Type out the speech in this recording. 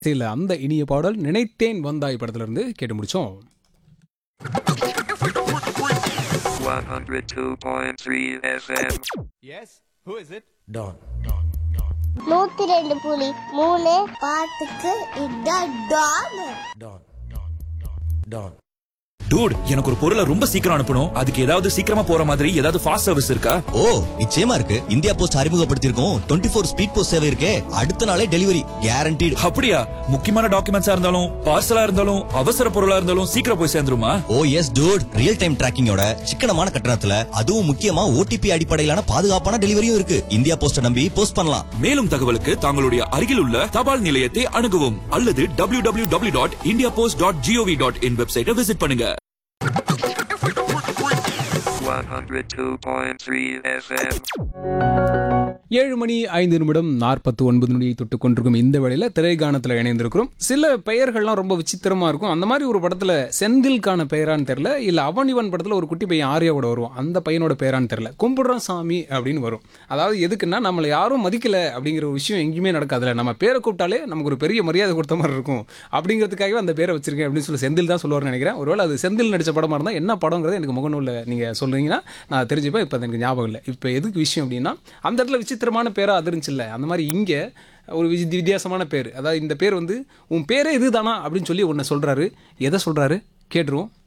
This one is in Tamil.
சில அந்த இனிய பாடல் நினைத்தேன் வந்தாய் படத்துல இருந்து கேட்டு முடிச்சோம் 102.3 FM. Yes? Who is it? Don. நூத்தி ரெண்டு புலி மூணு பாட்டுக்கு இதான் டான் Don. Don. டூட் எனக்கு ஒரு பொருளை ரொம்ப சீக்கிரம் அனுப்பணும் அதுக்கு ஏதாவது சீக்கிரமா போற மாதிரி ஏதாவது ஃபாஸ்ட் சர்வீஸ் இருக்கா ஓ நிச்சயமா இருக்கு இந்தியா போஸ்ட் அறிமுகப்படுத்தியிருக்கோம் டுவெண்ட்டி ஃபோர் ஸ்பீட் போஸ்ட் சேவை இருக்கே அடுத்த நாளே டெலிவரி கேரண்டீடு அப்படியா முக்கியமான டாக்குமெண்ட்ஸா இருந்தாலும் பார்சலா இருந்தாலும் அவசர பொருளா இருந்தாலும் சீக்கிரம் போய் சேர்ந்துருமா oh yes dude real time டிராக்கிங்கோட சிக்கனமான கட்டணத்துல அதுவும் முக்கியமா ஓடிபி அடிப்படையிலான பாதுகாப்பான டெலிவரியும் இருக்கு இந்தியா போஸ்ட நம்பி போஸ்ட் பண்ணலாம் மேலும் தகவலுக்கு தங்களுடைய அருகில் உள்ள தபால் நிலையத்தை அணுகவும் அல்லது W W W dot India post dot GOV dot in வெப்சைட்டை விசிட் பண்ணுங்க 102.3 FM. ஏழு மணி ஐந்து நிமிடம் நாற்பத்தி ஒன்பது நொடியை தொட்டு கொண்டிருக்கும் இந்த வேளையில திரைகானத்தில் இணைந்திருக்கிறோம் சில பெயர்கள்லாம் ரொம்ப விசித்திரமா இருக்கும் அந்த மாதிரி ஒரு படத்துல செந்தில்கான பெயரான்னு தெரியல இல்ல அவன் இவன் படத்துல ஒரு குட்டி பையன் ஆரியாவோட வருவான் அந்த பையனோட பெயரான்னு தெரியல கும்பிடுறான் சாமி அப்படின்னு வரும் அதாவது எதுக்குன்னா நம்மளை யாரும் மதிக்கல அப்படிங்கிற ஒரு விஷயம் எங்கேயுமே நடக்காதுல நம்ம பேரை கூப்பிட்டாலே நமக்கு ஒரு பெரிய மரியாதை கொடுத்த மாதிரி இருக்கும் அப்படிங்கிறதுக்காகவே அந்த பேரை வச்சிருக்கேன் அப்படின்னு சொல்லி செந்தில் தான் சொல்லுவார்னு நினைக்கிறேன் ஒருவேளை அது செந்தில் நடிச்ச படமா இருந்தால் என்ன படங்கிறது எனக்கு முகநூலில் நீங்க சொல்றீங்கன்னா நான் தெரிஞ்சுப்பேன் இப்போ எனக்கு ஞாபகம் இல்லை இப்போ எதுக்கு விஷயம் அப்படின்னா அந்த இடத்துல விசித்திரமான பேரா அதிர்ந்துச்சுல்ல அந்த மாதிரி இங்கே ஒரு விசி வித்தியாசமான பேர் அதாவது இந்த பேர் வந்து உன் பேரே இதுதானா அப்படின்னு சொல்லி ஒன்று சொல்றாரு எதை சொல்றாரு கேட்டுருவோம்